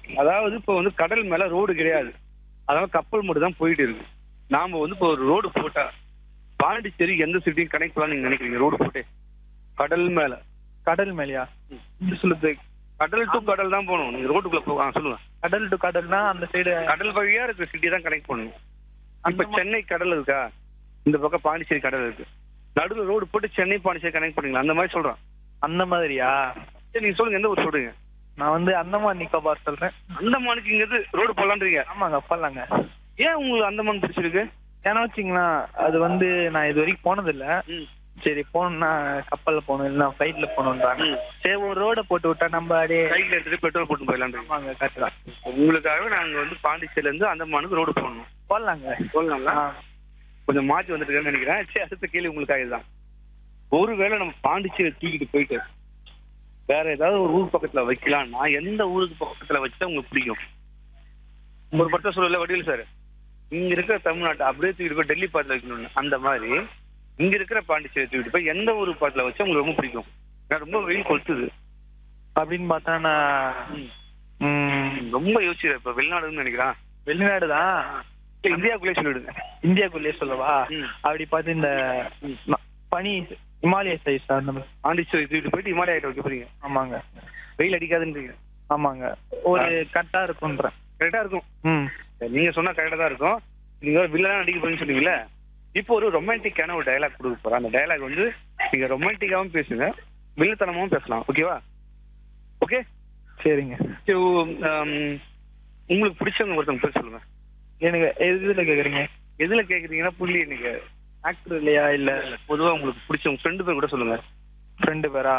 அதாவது இப்போ வந்து கடல் மேல ரோடு கிடையாது அதாவது கப்பல் மட்டும் தான் போயிட்டு இருக்கு நாம வந்து இப்போ ஒரு ரோடு போட்டா பாண்டிச்சேரி எந்த சிட்டியும் கனெக்ட் பண்ணலாம் நீங்க நினைக்கிறீங்க ரோடு போட்டு கடல் மேல கடல் மேலயா இப்படி சொல்லுது கடல் டு கடல் தான் போகணும் நீங்க ரோட்டுக்குள்ள போ ஆ, சொல்லுங்க கடல் டு கடல்னா அந்த சைடு கடல் வழியா இருக்கிற சிட்டி தான் கனெக்ட் பண்ணணும் அந்த இப்ப சென்னை கடல் இருக்கா இந்த பக்கம் பாண்டிச்சேரி கடல் இருக்கு நடுவில் ரோடு போட்டு சென்னை பாண்டிச்சேரி கனெக்ட் பண்ணீங்களா அந்த மாதிரி சொல்றேன் அந்த மாதிரியா சரி நீங்க சொல்லுங்க எந்த ஊர் சொல்றீங்க நான் வந்து அந்தமான் நிக்கோபார் சொல்றேன் அந்தமானுக்கு இங்கிறது ரோடு போடலான்றீங்க ஆமாங்க போலாங்க ஏன் உங்களுக்கு அந்தமான் பிடிச்சிருக்கு ஏன்னா வச்சுங்களேன் அது வந்து நான் இது வரைக்கும் போனதில்ல ம். சரி போகணும்னா கப்பல்ல போகணும் இல்லைன்னா ஃப்ளைட்ல போகணுன்றாங்க ம். சரி ஒரு ரோட போட்டு விட்டா நம்ம அப்படியே கையில் எடுத்துட்டு பெட்ரோல் போட்டு போயிடலான்றீங்க ஆமாங்க கரெக்ட் தான் உங்களுக்காக நாங்க வந்து பாண்டிச்சேரியில இருந்து அந்தமானுக்கு ரோடு போடணும் போடலாங்க சொல்லலாம்ல ஆ. கொஞ்சம் மாற்றி வந்துட்டு நினைக்கிறேன் சரி அடுத்த கேள்வி உங்களுக்காக இதுதான் ஒருவேளை நம்ம பாண்டிச்சேரி தூக்கிட்டு போயிட்டு வேற ஏதாவது ஒரு ஊர் பக்கத்துல வைக்கலாம்னா எந்த ஊருக்கு பக்கத்துல வச்சா உங்களுக்கு பிடிக்கும் ஒரு பட்டம் சொல்லல வடிவில் சார் இங்க இருக்கிற தமிழ்நாட்டை அப்படியே தூக்கிட்டு போய் டெல்லி பாத்துல வைக்கணும்னு அந்த மாதிரி இங்க இருக்கிற பாண்டிச்சேரி தூக்கிட்டு போய் எந்த ஊர் பாத்துல வச்சா உங்களுக்கு ரொம்ப பிடிக்கும் ஏன்னா ரொம்ப வெயில் கொளுத்துது அப்படின்னு பார்த்தா நான் ம், ரொம்ப யோசிக்கிறேன் இப்ப வெளிநாடுன்னு நினைக்கிறேன் வெளிநாடு தான் இல்ல, இந்தியாவுக்குள்ளே சொல்லிடுங்க இந்தியாக்குள்ளேயே சொல்லவா ம். அப்படி பார்த்து இந்த ம- பனி இமாலய சைஸ் அந்த மாதிரி பாண்டிச்சேரி தூக்கிட்டு போயிட்டு இமாலயாட்ட வைக்க போறீங்க ஆமாங்க வெயில் அடிக்காதுன்றீங்க ஆமாங்க ஒரு கரெக்டா இருக்கும்ன்றேன் கரெக்டா இருக்கும் ம் சரி, நீங்க சொன்னா கரெக்டா தான் இருக்கும் நீங்க ஒரு வில்லனா நடிக்க போறீங்கன்னு சொன்னீங்கல்ல இப்போ ஒரு ரொமான்டிக்கான ஒரு டயலாக் கொடுக்க போறேன் அந்த டயலாக் வந்து நீங்க ரொமான்டிக்காவும் பேசுங்க வில்லத்தனமாவும் பேசலாம் ஓகேவா ஓகே சரிங்க சரி, உம், உங்களுக்கு பிடிச்சவங்க ஒருத்தவங்க பேர் சொல்லுங்க எனக்கு எதுல கேக்குறீங்க எதுல கேக்குறீங்கன்னா புள்ளி நீங்க ஆக்டர் இல்லையா இல்ல பொதுவா உங்களுக்கு பிடிச்சவங்க ஃப்ரெண்டு பேர் கூட சொல்லுங்க ஃப்ரெண்டு பேரா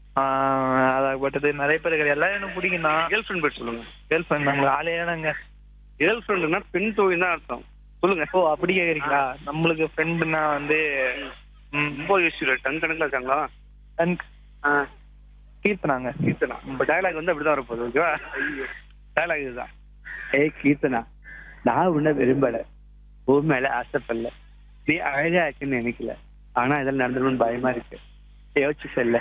அதாகப்பட்டது நிறைய பேர் கிடையாது எல்லாரும் எனக்கு பிடிக்கும் தான் கேர்ள் ஃப்ரெண்ட் பேர் சொல்லுங்க கேர்ள் ஃப்ரெண்ட் நம்மளுக்கு ஆளே நாங்க கேர்ள் ஃப்ரெண்டுனா பெண் தோழி தான் அர்த்தம் சொல்லுங்க ஓ அப்படி கேக்குறீங்களா நம்மளுக்கு ஃப்ரெண்டுனா வந்து ம், ரொம்ப யோசிச்சு டன் கணக்குல இருக்காங்களா தன்- ஆ கீர்த்தனாங்க கீர்த்தனா இப்ப டயலாக் வந்து அப்படிதான் வரப்போகுது ஓகேவா டயலாக் இதுதான் ஏய் கீர்த்தனா நான் உன்னை விரும்பல உன் மேல ஆசைப்படல நீ அழகா இருக்குன்னு நினைக்கல ஆனா இதெல்லாம் நடந்துடணும்னு பயமா இருக்கு யோசிச்சு செல்ல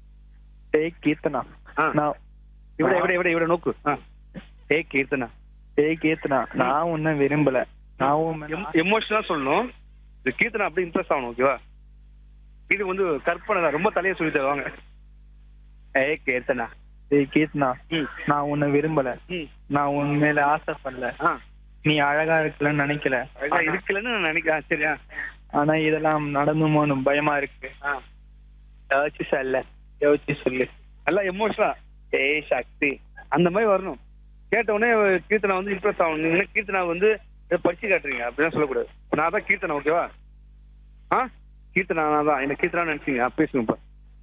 ஏய் கீர்த்தனா ஆ. நான் இவிட இவிட இவிட இவிட நோக்கு ஆ. ஏய் கீர்த்தனா ஏய் கீர்த்தனா நான் உன்னை விரும்பல நான் உன் மேல எமோஷனலா சொல்லணும் இந்த கீர்த்தனா அப்படியே இம்ப்ரெஸ் ஆகணும் ஓகேவா இது வந்து கற்பனை தான் ரொம்ப தலையை சொல்லி தருவாங்க ஏய் கீர்த்தனா ஏய் கீர்த்தனா ம் நான் உன்னை விரும்பல ம் நான் உன் மேல ஆசைப்படல ஆ நீ அழகா இருக்கலன்னு நினைக்கல அழகா இருக்கலன்னு நான் நினைக்கிறேன் சரியா ஆனா இதெல்லாம் நடந்துமோன்னு பயமா இருக்கு ஆ யோசிச்சு சொல்ல யோசிச்சு சொல்லு நல்லா எமோஷனலா ஏய் சக்தி அந்த மாதிரி வரணும் கேட்ட உடனே கீர்த்தனா வந்து இம்ப்ரெஸ் ஆகணும் நீங்க என்ன கீர்த்தனா வந்து இதை படிச்சு காட்டுறீங்க அப்படிலாம் சொல்லக்கூடாது நான் தான் கீர்த்தனா ஓகேவா ஆ கீர்த்தனா நான் தான் என்ன கீர்த்தனா நினைச்சீங்க பேசுங்க இப்ப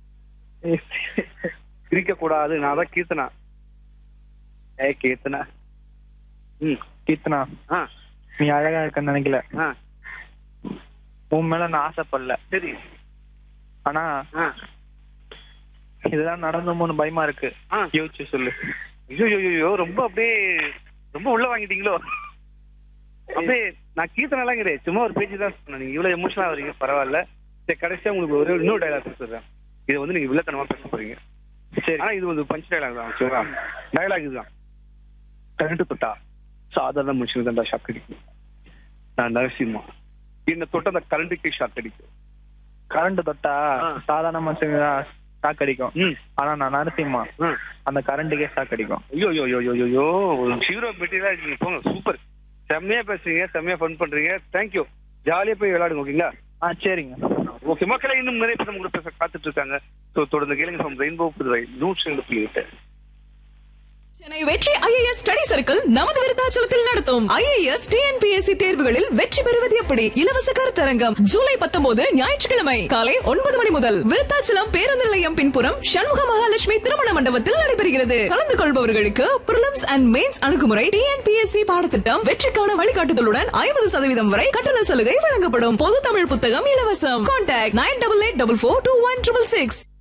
சிரிக்க கூடாது நான் தான் கீர்த்தனா ஏய் கீர்த்தனா ம் கீர்த்தனா ஆ நீ அழகா இருக்கன்னு நினைக்கல ஆ உன் மேல நான் ஆசைப்படல சரி ஆனா ஆ இதெல்லாம் நடந்துமோன்னு பயமா இருக்கு ஆ யோசிச்சு சொல்லு ஐயோ ஐயோ, ஐயோ ரொம்ப அப்படியே ரொம்ப உள்ள வாங்கிட்டீங்களோ அப்படியே நான் கீர்த்தனெல்லாம் கிடையாது சும்மா ஒரு பேச்சு தான் சொன்னேன் நீங்க இவ்வளவு எமோஷனலா வரீங்க பரவாயில்ல சரி கடைசியா உங்களுக்கு ஒரு இன்னொரு டைலாக் கொடுத்துறேன் இது வந்து நீங்க வில்லத்தனமா பேச போறீங்க சரி ஆனா இது வந்து பஞ்ச் டைலாக் தான் ஓகேவா டைலாக் இதுதான் கரண்ட் தொட்டா சாதாரண மனுஷனுக்கு தான் ஷாக் அடிக்கும் நான் நரசிம்மா என்ன தொட்ட அந்த கரண்ட்டுக்கு ஷாக் அடிக்கும் கரண்ட் தொட்டா ஆ. சாதாரண மனுஷங்க ஷாக் அடிக்கும் ம் ஆனா நான் நரசிம்மா ம் அந்த கரண்ட்டுக்கே ஷாக் அடிக்கும் ஐயோ ஐயோ ஐயோ ஐயோ ஐயோ ஒரு ஹீரோ மெட்டீரியலா இருக்கீங்க போங்க சூப்பர் செம்மையா பேசுறீங்க செம்மையா ஃபன் பண்றீங்க தேங்க்யூ ஜாலியா போய் விளையாடுங்க ஓகேங்களா ஆ சரிங்க ஓகே மக்களை இன்னும் நிறைய பேர் உங்களை பேச காத்துட்டு இருக்காங்க ஸோ தொடர்ந்து கேளுங்க ஃப்ரம் ரெயின்போ புதுவை நூற்றி ரெண்டு புள்ளி எட்டு சென்னை வெற்றி ஐஏஎஸ் ஸ்டடி சர்க்கிள் நமது விருத்தாச்சலத்தில் நடத்தும் ஐஏஎஸ் டிஎன்பிஎஸ்சி தேர்வுகளில் வெற்றி பெறுவது எப்படி இலவச கருத்தரங்கம் ஜூலை பத்தொன்பது ஞாயிற்றுக்கிழமை காலை ஒன்பது மணி முதல் விருத்தாச்சலம் பேருந்து நிலையம் பின்புறம் சண்முக மகாலட்சுமி திருமண மண்டபத்தில் நடைபெறுகிறது கலந்து கொள்பவர்களுக்கு பிரிலிம்ஸ் அண்ட் மெயின்ஸ் அணுகுமுறை டிஎன்பிஎஸ்சி பாடத்திட்டம் வெற்றிக்கான வழிகாட்டுதலுடன் ஐம்பது சதவீதம் வரை கட்டண சலுகை வழங்கப்படும் பொது தமிழ் புத்தகம் இலவசம் contact nine double eight double four two one triple six